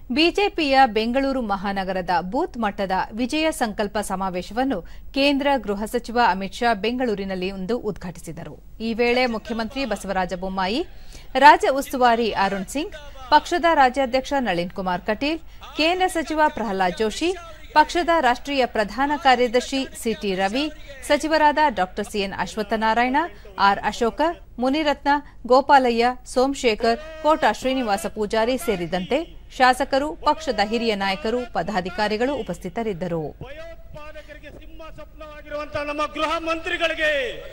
ಬಿಜೆಪಿಯ ಬೆಂಗಳೂರು ಮಹಾನಗರದ ಬೂತ್ ಮಟ್ಟದ ವಿಜಯ ಸಂಕಲ್ಪ ಸಮಾವೇಶವನ್ನು ಕೇಂದ್ರ ಗೃಹ ಸಚಿವ ಅಮಿತ್ ಶಾ ಬೆಂಗಳೂರಿನಲ್ಲಿ ಇಂದು ಉದ್ಘಾಟಿಸಿದರು ಈ ವೇಳೆ ಮುಖ್ಯಮಂತ್ರಿ ಬಸವರಾಜ ಬೊಮ್ಮಾಯಿ ರಾಜ್ಯ ಉಸ್ತುವಾರಿ ಅರುಣ್ ಸಿಂಗ್ ಪಕ್ಷದ ರಾಜ್ಯಾಧ್ಯಕ್ಷ ನಳಿನ್ ಕುಮಾರ್ ಕಟೀಲ್ ಕೇಂದ್ರ ಸಚಿವ ಪ್ರಹ್ಲಾದ್ ಜೋಶಿ ಪಕ್ಷದ ರಾಷ್ಟ್ರೀಯ ಪ್ರಧಾನ ಕಾರ್ಯದರ್ಶಿ ಸಿಟಿ ರವಿ ಸಚಿವರಾದ ಡಾ ಸಿಎನ್ ಅಶ್ವತ್ಥನಾರಾಯಣ ಆರ್ ಅಶೋಕ ಮುನಿರತ್ನ ಗೋಪಾಲಯ್ಯ ಸೋಮಶೇಖರ್ ಕೋಟ ಶ್ರೀನಿವಾಸ ಪೂಜಾರಿ ಸೇರಿದಂತೆ ಶಾಸಕರು ಪಕ್ಷದ ಹಿರಿಯ ನಾಯಕರು ಪದಾಧಿಕಾರಿಗಳು ಉಪಸ್ಥಿತರಿದ್ದರು ಭಯೋತ್ಪಾದಕರಿಗೆ ಸಿಂಹ ಸ್ವಪ್ನವಾಗಿರುವಂತಹ ನಮ್ಮ ಗೃಹ ಮಂತ್ರಿಗಳಿಗೆ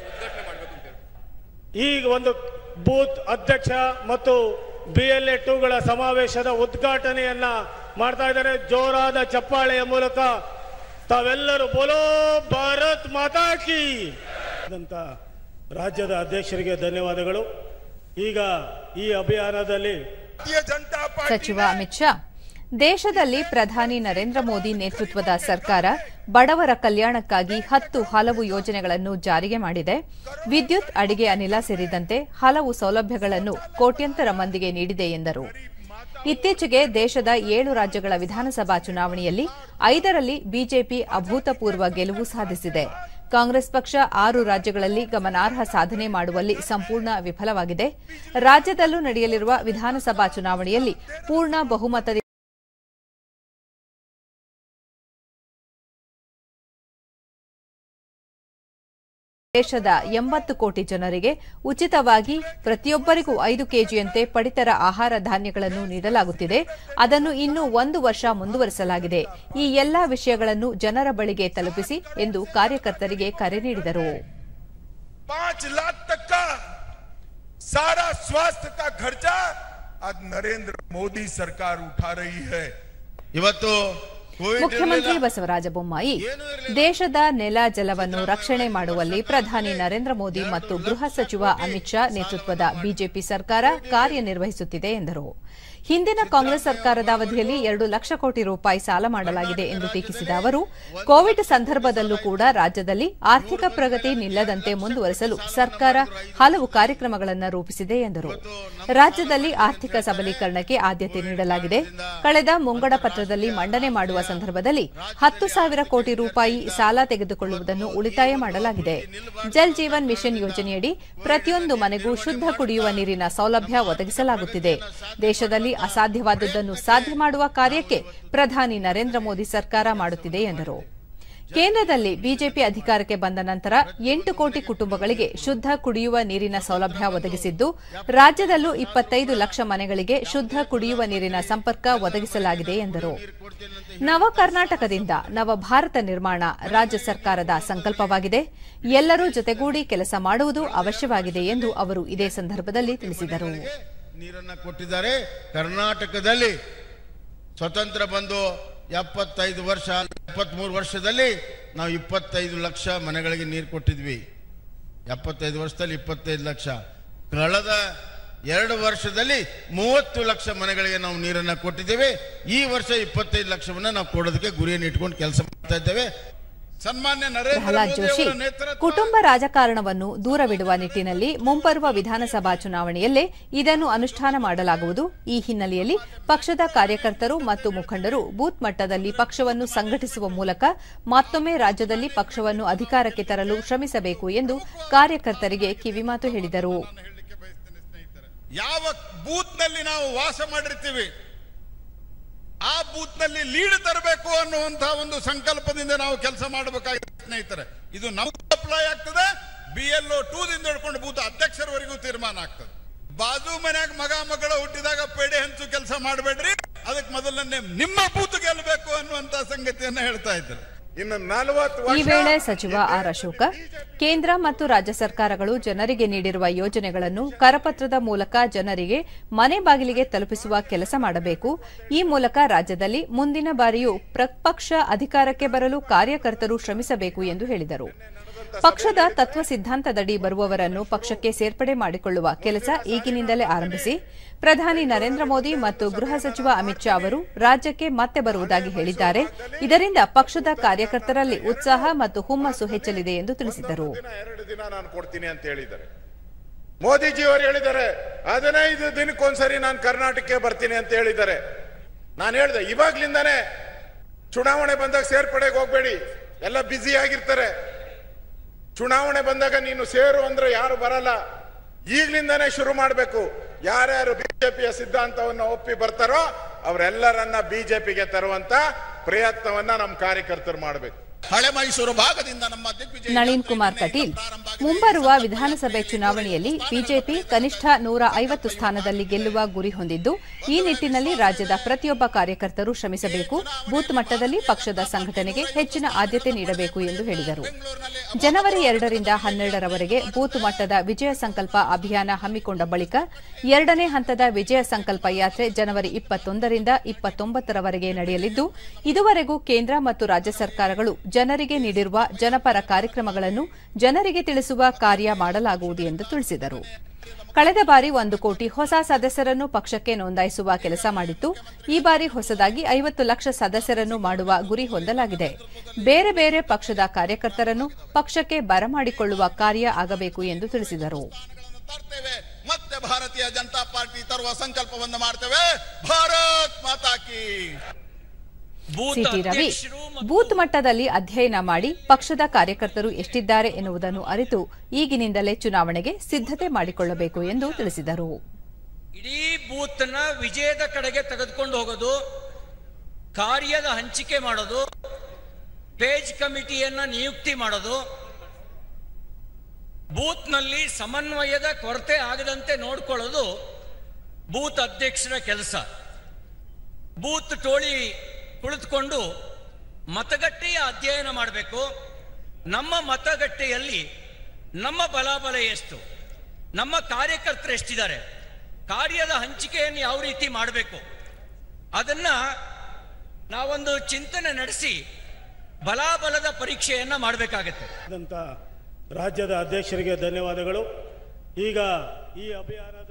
ಈಗ ಒಂದು ಬೂತ್ ಅಧ್ಯಕ್ಷ ಮತ್ತು ಬಿಎಲ್ಎ ಟೂಗಳ ಸಮಾವೇಶದ ಉದ್ಘಾಟನೆಯನ್ನ ಮಾಡ್ತಾ ಇದ್ದಾರೆ ಜೋರಾದ ಚಪ್ಪಾಳೆಯ ಮೂಲಕ ತಾವೆಲ್ಲರೂ ಬೋಲೋ ಭಾರತ್ ಮಾತಾ ಕಿ ಅಂತ ರಾಜ್ಯದ ಅಧ್ಯಕ್ಷರಿಗೆ ಧನ್ಯವಾದಗಳು ಈಗ ಈ ಅಭಿಯಾನದಲ್ಲಿ भारतीय जनता पार्टी ಸಚಿವ ಅಮಿತ್ ಶಾ ದೇಶದಲ್ಲಿ ಪ್ರಧಾನಿ ನರೇಂದ್ರ ಮೋದಿ ನೇತೃತ್ವದ ಸರ್ಕಾರ ಬಡವರ ಕಲ್ಯಾಣಕ್ಕಾಗಿ ಹತ್ತು ಹಲವು ಯೋಜನೆಗಳನ್ನು ಜಾರಿಗೆ ಮಾಡಿದೆ ವಿದ್ಯುತ್ ಅಡಿಗೆ ಅನಿಲ ಸೇರಿದಂತೆ ಹಲವು ಸೌಲಭ್ಯಗಳನ್ನು ಕೋಟ್ಯಂತರ ಮಂದಿಗೆ ನೀಡಿದೆ ಎಂದರು ಇತ್ತೀಚೆಗೆ ದೇಶದ ಏಳು ರಾಜ್ಯಗಳ ವಿಧಾನಸಭಾ ಚುನಾವಣೆಯಲ್ಲಿ ಐದರಲ್ಲಿ ಬಿಜೆಪಿ ಅಭೂತಪೂರ್ವ ಗೆಲುವು ಸಾಧಿಸಿದೆ ಕಾಂಗ್ರೆಸ್ ಪಕ್ಷ ಆರು ರಾಜ್ಯಗಳಲ್ಲಿ ಗಮನಾರ್ಹ ಸಾಧನೆ ಮಾಡುವಲ್ಲಿ ಸಂಪೂರ್ಣ ವಿಫಲವಾಗಿದೆ ರಾಜ್ಯದಲ್ಲೂ ನಡೆಯಲಿರುವ ವಿಧಾನಸಭಾ ಚುನಾವಣೆಯಲ್ಲಿ ಪೂರ್ಣ ಬಹುಮತದಿಂದ ದೇಶದ ಎಂಬತ್ತು ಕೋಟಿ ಜನರಿಗೆ ಉಚಿತವಾಗಿ ಪ್ರತಿಯೊಬ್ಬರಿಗೂ ಐದು ಕೆಜಿಯಂತೆ ಪಡಿತರ ಆಹಾರ ಧಾನ್ಯಗಳನ್ನು ನೀಡಲಾಗುತ್ತಿದೆ ಅದನ್ನು ಇನ್ನೂ ಒಂದು ವರ್ಷ ಮುಂದುವರಿಸಲಾಗಿದೆ ಈ ಎಲ್ಲಾ ವಿಷಯಗಳನ್ನು ಜನರ ಬಳಿಗೆ ತಲುಪಿಸಿ ಎಂದು ಕಾರ್ಯಕರ್ತರಿಗೆ ಕರೆ ನೀಡಿದರು पांच लाख तक का सारा स्वास्थ्य का खर्चा आज नरेंद्र मोदी सरकार उठा रही है ಇವತ್ತು ಕೋವಿಡ್ ಮುಖ್ಯಮಂತ್ರಿ ಇರ್ಲಿಲ್ಲ. ಬಸವರಾಜ ಬೊಮ್ಮಾಯಿ ದೇಶದ ನೆಲ ಜಲವನ್ನು ರಕ್ಷಣೆ ಮಾಡುವಲ್ಲಿ ಪ್ರಧಾನಿ ನರೇಂದ್ರ ಮೋದಿ ಮತ್ತು ಗೃಹ ಸಚಿವ ಅಮಿತ್ ಶಾ ನೇತೃತ್ವದ ಬಿಜೆಪಿ ಸರ್ಕಾರ ಕಾರ್ಯನಿರ್ವಹಿಸುತ್ತಿದೆ ಎಂದರು ಹಿಂದಿನ ಕಾಂಗ್ರೆಸ್ ಸರ್ಕಾರದ ಅವಧಿಯಲ್ಲಿ ಎರಡು ಲಕ್ಷ ಕೋಟಿ ರೂಪಾಯಿ ಸಾಲ ಮಾಡಲಾಗಿದೆ ಎಂದು ಟೀಕಿಸಿದ ಅವರು ಕೋವಿಡ್ ಸಂದರ್ಭದಲ್ಲೂ ಕೂಡ ರಾಜ್ಯದಲ್ಲಿ ಆರ್ಥಿಕ ಪ್ರಗತಿ ನಿಲ್ಲದಂತೆ ಮುಂದುವರೆಸಲು ಸರ್ಕಾರ ಹಲವು ಕಾರ್ಯಕ್ರಮಗಳನ್ನು ರೂಪಿಸಿದೆ ಎಂದರು ರಾಜ್ಯದಲ್ಲಿ ಆರ್ಥಿಕ ಸಬಲೀಕರಣಕ್ಕೆ ಆದ್ಯತೆ ನೀಡಲಾಗಿದೆ ಕಳೆದ ಮುಂಗಡ ಪತ್ರದಲ್ಲಿ ಮಂಡನೆ ಮಾಡುವ ಸಂದರ್ಭದಲ್ಲಿ ಹತ್ತು ಸಾವಿರ ಕೋಟಿ ರೂಪಾಯಿ ಸಾಲ ತೆಗೆದುಕೊಳ್ಳುವುದನ್ನು ಉಳಿತಾಯ ಮಾಡಲಾಗಿದೆ ಜಲ್ ಜೀವನ್ ಮಿಷನ್ ಯೋಜನೆಯಡಿ ಪ್ರತಿಯೊಂದು ಮನೆಗೂ ಶುದ್ಧ ಕುಡಿಯುವ ನೀರಿನ ಸೌಲಭ್ಯ ಒದಗಿಸಲಾಗುತ್ತಿದೆ ದೇಶದಲ್ಲಿ ಅಸಾಧ್ಯವಾದದ್ದನ್ನು ಸಾಧ್ಯ ಮಾಡುವ ಕಾರ್ಯಕ್ಕೆ ಪ್ರಧಾನಿ ನರೇಂದ್ರ ಮೋದಿ ಸರ್ಕಾರ ಮಾಡುತ್ತಿದೆ ಎಂದರು ಕೇಂದ್ರದಲ್ಲಿ ಬಿಜೆಪಿ ಅಧಿಕಾರಕ್ಕೆ ಬಂದ ನಂತರ ಎಂಟು ಕೋಟಿ ಕುಟುಂಬಗಳಿಗೆ ಶುದ್ಧ ಕುಡಿಯುವ ನೀರಿನ ಸೌಲಭ್ಯ ಒದಗಿಸಿದ್ದು ರಾಜ್ಯದಲ್ಲೂ ಇಪ್ಪತ್ತೈದು ಲಕ್ಷ ಮನೆಗಳಿಗೆ ಶುದ್ಧ ಕುಡಿಯುವ ನೀರಿನ ಸಂಪರ್ಕ ಒದಗಿಸಲಾಗಿದೆ ಎಂದರು ನವ ಕರ್ನಾಟಕದಿಂದ ನವ ಭಾರತ ನಿರ್ಮಾಣ ರಾಜ್ಯ ಸರ್ಕಾರದ ಸಂಕಲ್ಪವಾಗಿದೆ ಎಲ್ಲರೂ ಜೊತೆಗೂಡಿ ಕೆಲಸ ಮಾಡುವುದು ಅವಶ್ಯವಾಗಿದೆ ಎಂದು ಅವರು ಇದೇ ಸಂದರ್ಭದಲ್ಲಿ ತಿಳಿಸಿದರು ನೀರನ್ನ ಕೊಟ್ಟಿದ್ದಾರೆ ಕರ್ನಾಟಕದಲ್ಲಿ ಸ್ವತಂತ್ರ ಬಂದು ಎಪ್ಪತ್ತೈದು ವರ್ಷ ಎಪ್ಪತ್ಮೂರು ವರ್ಷದಲ್ಲಿ ನಾವು ಇಪ್ಪತ್ತೈದು ಲಕ್ಷ ಮನೆಗಳಿಗೆ ನೀರು ಕೊಟ್ಟಿದ್ವಿ ಎಪ್ಪತ್ತೈದು ವರ್ಷದಲ್ಲಿ ಇಪ್ಪತ್ತೈದು ಲಕ್ಷ ಕಳೆದ ಎರಡು ವರ್ಷದಲ್ಲಿ ಮೂವತ್ತು ಲಕ್ಷ ಮನೆಗಳಿಗೆ ನಾವು ನೀರನ್ನ ಕೊಟ್ಟಿದ್ದೇವೆ ಈ ವರ್ಷ ಇಪ್ಪತ್ತೈದು ಲಕ್ಷವನ್ನ ನಾವು ಕೊಡೋದಕ್ಕೆ ಗುರಿಯನ್ನು ಇಟ್ಕೊಂಡು ಕೆಲಸ ಮಾಡ್ತಾ ಇದ್ದೇವೆ ಸನ್ಮಾನ್ಯ ನರೇಂದ್ರ ಪ್ರಹ್ಲಾದ್ ಮೋದಿ ಜೋಶಿ ಅವರ ನೇತೃತ್ವ ಕುಟುಂಬ ರಾಜಕಾರಣವನ್ನು ದೂರವಿಡುವ ನಿಟ್ಟಿನಲ್ಲಿ ಮುಂಬರುವ ವಿಧಾನಸಭಾ ಚುನಾವಣೆಯಲ್ಲೇ ಇದನ್ನು ಅನುಷ್ಠಾನ ಮಾಡಲಾಗುವುದು ಈ ಹಿನ್ನೆಲೆಯಲ್ಲಿ ಪಕ್ಷದ ಕಾರ್ಯಕರ್ತರು ಮತ್ತು ಮುಖಂಡರು ಬೂತ್ ಮಟ್ಟದಲ್ಲಿ ಪಕ್ಷವನ್ನು ಸಂಘಟಿಸುವ ಮೂಲಕ ಮತ್ತೊಮ್ಮೆ ರಾಜ್ಯದಲ್ಲಿ ಪಕ್ಷವನ್ನು ಅಧಿಕಾರಕ್ಕೆ ತರಲು ಶ್ರಮಿಸಬೇಕು ಎಂದು ಕಾರ್ಯಕರ್ತರಿಗೆ ಕಿವಿಮಾತು ಹೇಳಿದರು ಹೇಳಲಿಕ್ಕೆ ಬಯಸ್ತೇನೆ ಸ್ನೇಹಿತರೆ ಯಾವ ಬೂತ್ ನಲ್ಲಿ ನಾವು ವಾಸ ಮಾಡಿರ್ತೀವಿ ಆ ಬೂತ್ ನಲ್ಲಿ ಲೀಡ್ ತರಬೇಕು ಅನ್ನುವಂತಹ ಒಂದು ಸಂಕಲ್ಪದಿಂದ ನಾವು ಕೆಲಸ ಮಾಡಬೇಕಾಗಿದೆ ಸ್ನೇಹಿತರೆ ಇದು ನಮಗೂ ಅಪ್ಲೈ ಆಗ್ತದೆ ಬಿ ಎಲ್ ಒ ಟೂ ದಿಂದ ಹಿಡ್ಕೊಂಡು ಬೂತ್ ಅಧ್ಯಕ್ಷರವರೆಗೂ ತೀರ್ಮಾನ ಆಗ್ತದೆ ಬಾಜು ಮನ್ಯಾಗ ಮಗ ಮಗಳ ಹುಟ್ಟಿದಾಗ ಪೇಡೆ ಹಂಚು ಕೆಲಸ ಮಾಡಬೇಡ್ರಿ ಅದಕ್ಕೆ ಮೊದಲನೇ ನಿಮ್ಮ ಬೂತ್ ಗೆಲ್ಲಬೇಕು ಅನ್ನುವಂತ ಸಂಗತಿಯನ್ನ ಹೇಳ್ತಾ ಇದ್ದಾರೆ ಇನ್ನು ನಲವತ್ತು ಈ ವೇಳೆ ಸಚಿವ ಆರ್ ಅಶೋಕ ಕೇಂದ್ರ ಮತ್ತು ರಾಜ್ಯ ಸರ್ಕಾರಗಳು ಜನರಿಗೆ ನೀಡಿರುವ ಯೋಜನೆಗಳನ್ನು ಕರಪತ್ರದ ಮೂಲಕ ಜನರಿಗೆ ಮನೆ ಬಾಗಿಲಿಗೆ ತಲುಪಿಸುವ ಕೆಲಸ ಮಾಡಬೇಕು ಈ ಮೂಲಕ ರಾಜ್ಯದಲ್ಲಿ ಮುಂದಿನ ಬಾರಿಯೂ ಪಕ್ಷ ಅಧಿಕಾರಕ್ಕೆ ಬರಲು ಕಾರ್ಯಕರ್ತರು ಶ್ರಮಿಸಬೇಕು ಎಂದು ಹೇಳಿದರು ಪಕ್ಷದ ತತ್ವ ಸಿದ್ಧಾಂತದಡಿ ಬರುವವರನ್ನು ಪಕ್ಷಕ್ಕೆ ಸೇರ್ಪಡೆ ಮಾಡಿಕೊಳ್ಳುವ ಕೆಲಸ ಈಗಿನಿಂದಲೇ ಆರಂಭಿಸಿ ಪ್ರಧಾನಿ ನರೇಂದ್ರ ಮೋದಿ ಮತ್ತು ಗೃಹ ಸಚಿವ ಅಮಿತ್ ಶಾ ಅವರು ರಾಜ್ಯಕ್ಕೆ ಮತ್ತೆ ಬರುವುದಾಗಿ ಹೇಳಿದ್ದಾರೆ ಇದರಿಂದ ಪಕ್ಷದ ಕಾರ್ಯಕರ್ತರಲ್ಲಿ ಉತ್ಸಾಹ ಮತ್ತು ಹುಮ್ಮಸ್ಸು ಹೆಚ್ಚಲಿದೆ ಎಂದು ತಿಳಿಸಿದರು ದಿನ ಎರಡು ದಿನ ನಾನು ಕೊಡ್ತೀನಿ ಅಂತ ಹೇಳಿದ್ದಾರೆ ಮೋದಿಜಿ ಅವರು ಹೇಳಿದ್ದಾರೆ ಹದಿನೈದು ದಿನಕ್ಕೊಂದ್ಸರಿ ನಾನು ಕರ್ನಾಟಕಕ್ಕೆ ಬರ್ತೀನಿ ಅಂತ ಹೇಳಿದ್ದಾರೆ ನಾನು ಹೇಳ್ದೆ ಇವಾಗ್ಲಿಂದಾನೇ ಚುನಾವಣೆ ಬಂದಾಗ ಸೇರ್ಪಡೆಗೆ ಹೋಗ್ಬೇಡಿ ಎಲ್ಲ ಬ್ಯುಸಿ ಆಗಿರ್ತಾರೆ ಚುನಾವಣೆ ಬಂದಾಗ ನೀನು ಸೇರು ಅಂದ್ರೆ ಯಾರು ಬರಲ್ಲ ಈಗ್ಲಿಂದಾನೇ ಶುರು ಮಾಡಬೇಕು ಯಾರ್ಯಾರು ಬಿಜೆಪಿಯ ಸಿದ್ಧಾಂತವನ್ನು ಒಪ್ಪಿ ಬರ್ತಾರೋ ಅವರೆಲ್ಲರನ್ನ ಬಿಜೆಪಿಗೆ ತರುವಂತ ಪ್ರಯತ್ನವನ್ನ ನಮ್ಮ ಕಾರ್ಯಕರ್ತರು ಮಾಡಬೇಕು ಹಳೆ ಮೈಸೂರು ಭಾಗದಿಂದ ನಮ್ಮ ದಿಗ್ವಿಜಯ ನಳಿನ್ ಕುಮಾರ್ ಕಟೀಲ್ ಮುಂಬರುವ ವಿಧಾನಸಭೆ ಚುನಾವಣೆಯಲ್ಲಿ ಬಿಜೆಪಿ ಕನಿಷ್ಠ ನೂರ ಐವತ್ತು ಸ್ಥಾನದಲ್ಲಿ ಗೆಲ್ಲುವ ಗುರಿ ಹೊಂದಿದ್ದು ಈ ನಿಟ್ಟಿನಲ್ಲಿ ರಾಜ್ಯದ ಪ್ರತಿಯೊಬ್ಬ ಕಾರ್ಯಕರ್ತರು ಶ್ರಮಿಸಬೇಕು ಬೂತ್ ಮಟ್ಟದಲ್ಲಿ ಪಕ್ಷದ ಸಂಘಟನೆಗೆ ಹೆಚ್ಚಿನ ಆದ್ಯತೆ ನೀಡಬೇಕು ಎಂದು ಹೇಳಿದರು ಜನವರಿ ಎರಡರಿಂದ ಹನ್ನೆರಡರವರೆಗೆ ಬೂತ್ ಮಟ್ಟದ ವಿಜಯ ಸಂಕಲ್ಪ ಅಭಿಯಾನ ಹಮ್ಮಿಕೊಂಡ ಬಳಿಕ ಎರಡನೇ ಹಂತದ ವಿಜಯ ಸಂಕಲ್ಪ ಯಾತ್ರೆ ಜನವರಿ ಇಪ್ಪತ್ತೊಂದರಿಂದ ಇಪ್ಪತ್ತೊಂಬತ್ತರವರೆಗೆ ನಡೆಯಲಿದ್ದು ಇದುವರೆಗೂ ಕೇಂದ್ರ ಮತ್ತು ರಾಜ್ಯ ಸರ್ಕಾರಗಳು ಜನರಿಗೆ ನೀಡಿರುವ ಜನಪರ ಕಾರ್ಯಕ್ರಮಗಳನ್ನು ಜನರಿಗೆ ತಿಳಿಸುವ ಕಾರ್ಯ ಮಾಡಲಾಗುವುದು ಎಂದು ತಿಳಿಸಿದರು ಕಳೆದ ಬಾರಿ ಒಂದು ಕೋಟಿ ಹೊಸ ಸದಸ್ಯರನ್ನು ಪಕ್ಷಕ್ಕೆ ನೋಂದಾಯಿಸುವ ಕೆಲಸ ಮಾಡಿತ್ತು ಈ ಬಾರಿ ಹೊಸದಾಗಿ ಐವತ್ತು ಲಕ್ಷ ಸದಸ್ಯರನ್ನು ಮಾಡುವ ಗುರಿ ಹೊಂದಲಾಗಿದೆ ಬೇರೆ ಬೇರೆ ಪಕ್ಷದ ಕಾರ್ಯಕರ್ತರನ್ನು ಪಕ್ಷಕ್ಕೆ ಬರಮಾಡಿಕೊಳ್ಳುವ ಕಾರ್ಯ ಆಗಬೇಕು ಎಂದು ತಿಳಿಸಿದರು ಸ್ಥಾನಗಳನ್ನು ತರ್ತೇವೆ ಮತ್ತೆ ಭಾರತೀಯ ಜನತಾ ಪಾರ್ಟಿ ತರುವ ಸಂಕಲ್ಪವನ್ನು ಮಾಡ್ತೇವೆ ಭಾರತ್ ಮಾತಾ ಕಿ ಬೂತ್ ಸಿಟಿ ರವಿ ಅಧ್ಯಕ್ಷರು ಮತ್ತು ಬೂತ್ ಮಟ್ಟದಲ್ಲಿ ಅಧ್ಯಯನ ಮಾಡಿ ಪಕ್ಷದ ಕಾರ್ಯಕರ್ತರು ಎಷ್ಟಿದ್ದಾರೆ ಎನ್ನುವುದನ್ನು ಅರಿತು ಈಗಿನಿಂದಲೇ ಚುನಾವಣೆಗೆ ಸಿದ್ದತೆ ಮಾಡಿಕೊಳ್ಳಬೇಕು ಎಂದು ತಿಳಿಸಿದರು ಇಡೀ ಬೂತ್ನ ವಿಜಯದ ಕಡೆಗೆ ತೆಗೆದುಕೊಂಡು ಹೋಗೋದು ಕಾರ್ಯದ ಹಂಚಿಕೆ ಮಾಡೋದು ಪೇಜ್ ಕಮಿಟಿಯನ್ನ ನಿಯುಕ್ತಿ ಮಾಡೋದು ಬೂತ್ನಲ್ಲಿ ಸಮನ್ವಯದ ಕೊರತೆ ಆಗದಂತೆ ನೋಡ್ಕೊಳ್ಳೋದು ಬೂತ್ ಅಧ್ಯಕ್ಷರ ಕೆಲಸ ಬೂತ್ ಟೋಳಿ ಕುಳಿತುಕೊಂಡು ಮತಗಟ್ಟೆಯ ಅಧ್ಯಯನ ಮಾಡಬೇಕು ನಮ್ಮ ಮತಗಟ್ಟೆಯಲ್ಲಿ ನಮ್ಮ ಬಲಾಬಲ ಎಷ್ಟು ನಮ್ಮ ಕಾರ್ಯಕರ್ತರು ಎಷ್ಟಿದ್ದಾರೆ ಕಾರ್ಯದ ಹಂಚಿಕೆಯನ್ನು ಯಾವ ರೀತಿ ಮಾಡಬೇಕು ಅದನ್ನ ನಾವೊಂದು ಚಿಂತನೆ ನಡೆಸಿ ಬಲಾಬಲದ ಪರೀಕ್ಷೆಯನ್ನ ಮಾಡಬೇಕಾಗತ್ತೆ ಆದಂತ ರಾಜ್ಯದ ಅಧ್ಯಕ್ಷರಿಗೆ ಧನ್ಯವಾದಗಳು ಈಗ ಈ ಅಭಿಯಾನದ